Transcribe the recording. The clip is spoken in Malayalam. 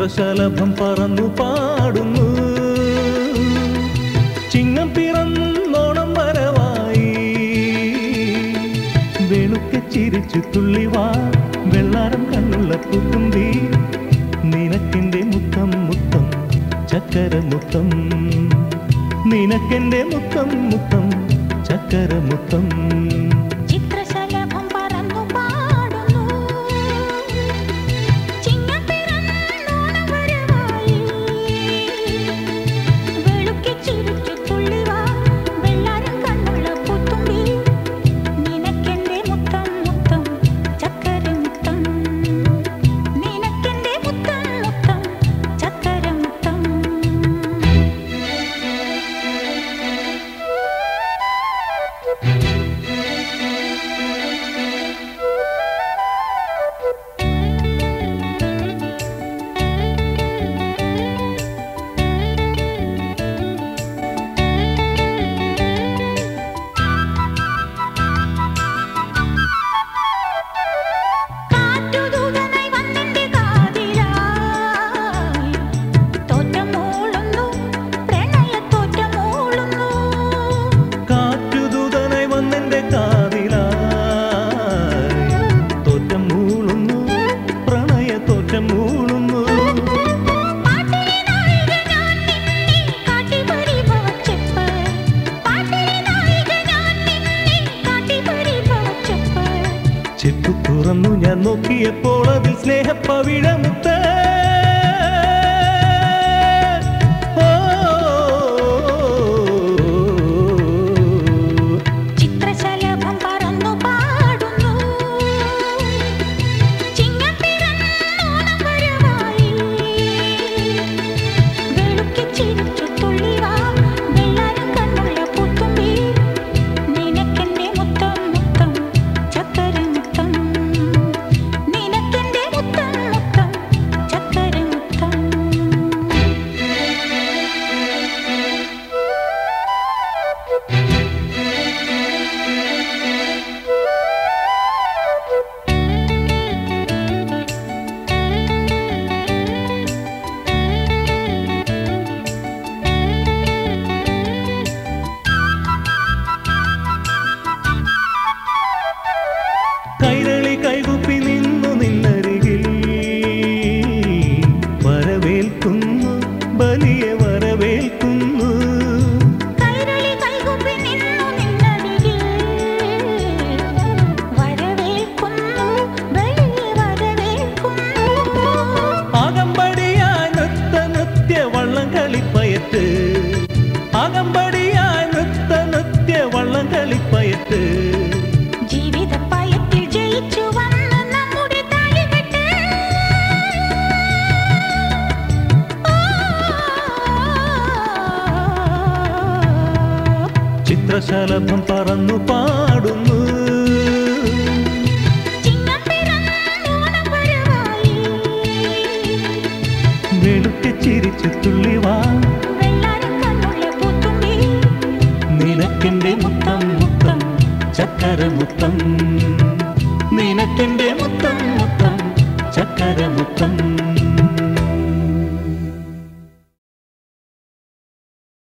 ചിത്രശലഭം പറന്നു പാടുന്നു ചിങ്ങം പിറന്നോണം വരവായി വെളുക്കെ ചിരിച്ചു തുള്ളിവാ വെള്ളാരം കണ്ണുള്ള പുത്തുമ്പി നിനക്കെന്റെ മുത്തം മുത്തം ചക്കര മുത്തം നിനക്കെന്റെ മുത്തം മുത്തം ചക്കര മുത്തം ചിത്രശലഭം പറന്നു പാടുന്നു ചിങ്ങപ്പിറന്നോണം വരവായി വെളുക്കി ചിരിച്ചു തുള്ളിവാ വെള്ളാരം കണ്ണുള്ള പൂത്തുമ്പി നിനക്കെന്റെ മുത്തം മുത്തം ചക്കര മുത്തം നിനക്കെന്റെ മുത്തം മുത്തം ചക്കര മുത്തം കാറ്റുതൂതനായി വന്നെന്റെ കാതിലായി തോറ്റമൂളുന്നു പ്രണയത്തോറ്റമൂളുന്നു കാറ്റുദൂതനായി വന്നെന്റെ കാതിലായി തോറ്റം മൂളുന്നു പ്രണയ തോറ്റം മൂളുന്നു പാട്ടിലെ നായിക ഞാൻ നിന്നെ കാട്ടി പരിഭവച്ചെപ്പ് പാട്ടിലെ നായിക ഞാൻ നിന്നെ കാട്ടി പരിഭവച്ചെപ്പ് ചെപ്പു തുറന്നു ഞാൻ നോക്കിയപ്പോൾ അതിൽ സ്നേഹപ്പവിഴമുത്ത് ഓ, ചിത്രശലഭം പറന്നു പാടുന്നു ചിങ്ങപ്പിറന്നോണം വരവായി വെളുക്കി ചിരിച്ചു തുള്ളിവാ വെള്ളാരം കണ്ണുള്ള പൂത്തുമ്പി നിനക്കെന്റെ മുത്തം മുത്തം ചക്കര മുത്തം നിനക്കെന്റെ മുത്തം മുത്തം ചക്കര മുത്തം കൈരളി കൈകുപ്പി നിന്നു നിന്നരികിൽ വരവേൽക്കുന്നു ബലിയെ വരവേൽക്കുന്നു കൈരളി കൈകൂപ്പി നിന്നു നിന്നരികിൽ വരവേൽക്കുന്നു ബലിയെ വരവേൽക്കുന്നു അകമ്പടിയായി നൃത്ത നൃത്യ വള്ളം കളിപ്പയറ്റ് അകമ്പടിയായി നൃത്ത നൃത്യ വള്ളം കളിപ്പയറ്റ് ജീവിതപ്പയത്തിൽ ജയിച്ചു വന്ന നമ്മുടെ താഴികെട്ട് ചിത്രശലഭം പറന്നു പാടുന്നു ചിങ്ങപ്പിറന്നോണം വരവായി വെളുക്കെ ചിരിച്ചു തുള്ളിവാ വെള്ളാരം കണ്ണുള്ള പൂത്തുമ്പി നിനക്കെന്റെ മുത്തം മുത്തം ചക്കര മുത്തം നിനക്കെന്റെ മുത്തം മുത്തം